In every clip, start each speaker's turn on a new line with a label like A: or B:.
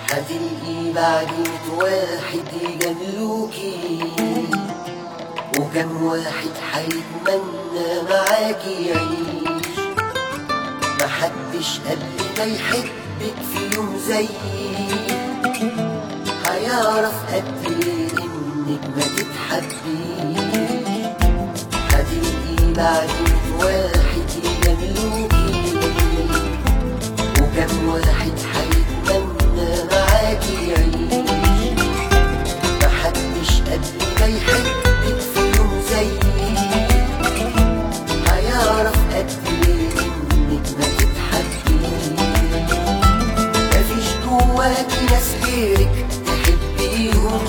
A: هتلقي بعد ميت واحد يجاملوكي وكم واحد هيتمنى معاكي يعيش محدش قبل ما يحبك في يوم زيي هيعرف قد ايه انك ما تتحبيش هتلقي بعد ميت واحد يجاملوكي وكم واحد هيتمنى معاكي يعيش محدش قبل ما يحبك في يوم زيي هيعرف قد ايه انك ما تتحبيش مفيش جواكي ناس غيرك تحبيهم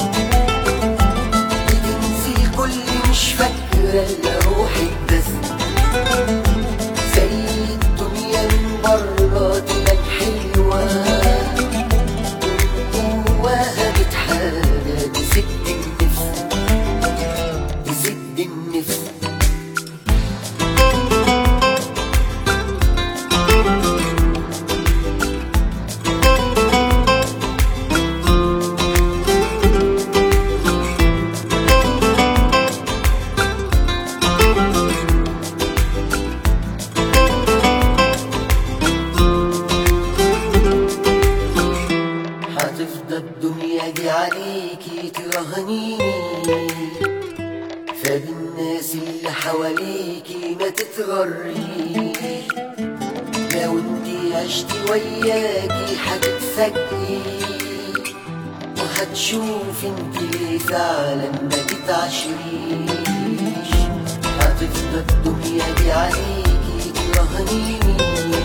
A: بتنسي الكل مش فاكرة الا روحك بس زي الدنيا من بره تبان حلوة جواها بتحاجة تسد النفس تسد النفس هتفضل الدنيا دي عليكي ترهنيني فبالناس اللي حواليكي ما تتغريش لو انتي عشتي وياكي هتتفاجئي وهتشوف انتي فعلا ما تتعشريش هتفضل الدنيا دي عليكي ترهنيني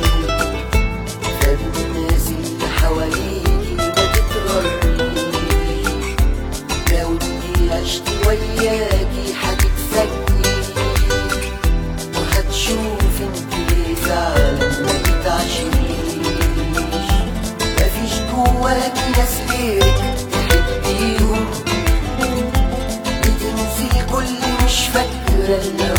A: فالناس اللي حواليكي ما تتغريش لو انتي عشتي وياكي هتتفاجئي وهتشوف انتي فعلا ما تتعشريش مفيش جواكي ناس غيرك تحبيهم بتنسي الكل مش فاكرة الا